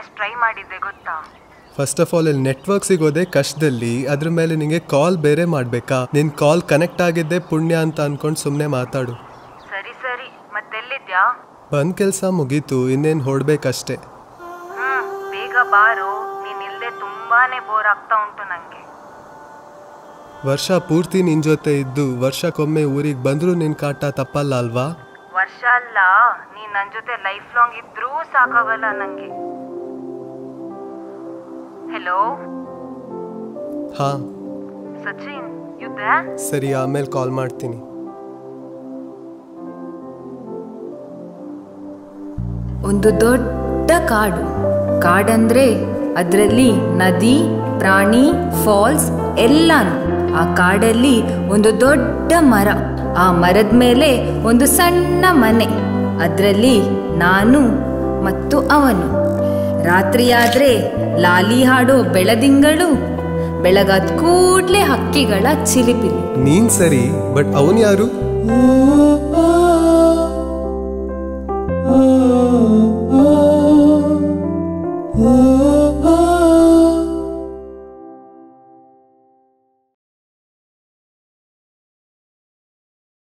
ಎಷ್ಟು ಟ್ರೈ ಮಾಡಿದ್ದೆ ಗೊತ್ತಾ ಫಸ್ಟ್ ಆಫ್ ಆಲ್ ಇಲ್ಲಿ ನೆಟ್ವರ್ಕ್ ಸಿಗೋದೇ ಕಷ್ಟದಲ್ಲಿ ಅದ್ರ ಮೇಲೆ ನಿಂಗೆ ಕಾಲ್ ಬೇರೆ ಮಾಡಬೇಕಾ ನಿನ್ ಕಾಲ್ ಕನೆಕ್ಟ್ ಆಗಿದ್ದೆ ಪುಣ್ಯ ಅಂತ ಅನ್ಕೊಂಡು ಸುಮ್ಮನೆ ಮಾತಾಡು ಸರಿ ಸರಿ ಮತ್ತೆಲ್ಲಿದ್ಯಾ ಬಂದ್ ಕೆಲಸ ಮುಗೀತು ಇನ್ನೇನು ಹೊಡ್ಬೇಕಷ್ಟೇ ಹ್ಮ್ ಬೇಗ ಬಾರೋ ನೀನ್ ಇಲ್ದೆ ತುಂಬಾನೇ ಬೋರ್ ಆಗ್ತಾ ಉಂಟು ನಂಗೆ ವರ್ಷ ಪೂರ್ತಿ ನಿನ್ ಜೊತೆ ಇದ್ದು ವರ್ಷಕ್ಕೊಮ್ಮೆ ಊರಿಗೆ ಬಂದರೂ ನಿನ್ ಕಾಟ ತಪ್ಪಲ್ಲ ಅಲ್ವಾ ವರ್ಷ ಅಲ್ಲ ನೀನ್ ನನ್ ಜೊತೆ ಲೈಫ್ ಲಾಂಗ್ ಇದ್ರೂ ಸಾಕಾಗಲ್ಲ ನಂಗೆ ಹೆಲೋ ಹಾ ಸಚಿನ್ ಯುದ್ಧ ಸರಿ ಆಮೇಲೆ ಕಾಲ್ ಮಾಡ್ತೀನಿ ಒಂದು ದೊಡ್ಡ ಕಾಡು ಕಾಡಂದ್ರೆ ಅದರಲ್ಲಿ ನದಿ ಪ್ರಾಣಿ ಫಾಲ್ಸ್ ಎಲ್ಲಾನು ಆ ಕಾಡಲ್ಲಿ ಒಂದು ದೊಡ್ಡ ಮರ ಆ ಮರದ ಮೇಲೆ ಒಂದು ಸಣ್ಣ ಮನೆ ಅದರಲ್ಲಿ ನಾನು ಮತ್ತು ಅವನು ರಾತ್ರಿಯಾದ್ರೆ ಲಾಲಿ ಹಾಡೋ ಬೆಳದಿಂಗಳು ಬೆಳಗಾದ ಕೂಡ್ಲೆ ಹಕ್ಕಿಗಳ ಚಿಲಿಪಿಲಿ ನೀನ್ ಸರಿ ಬಟ್ ಅವನ್ ಯಾರು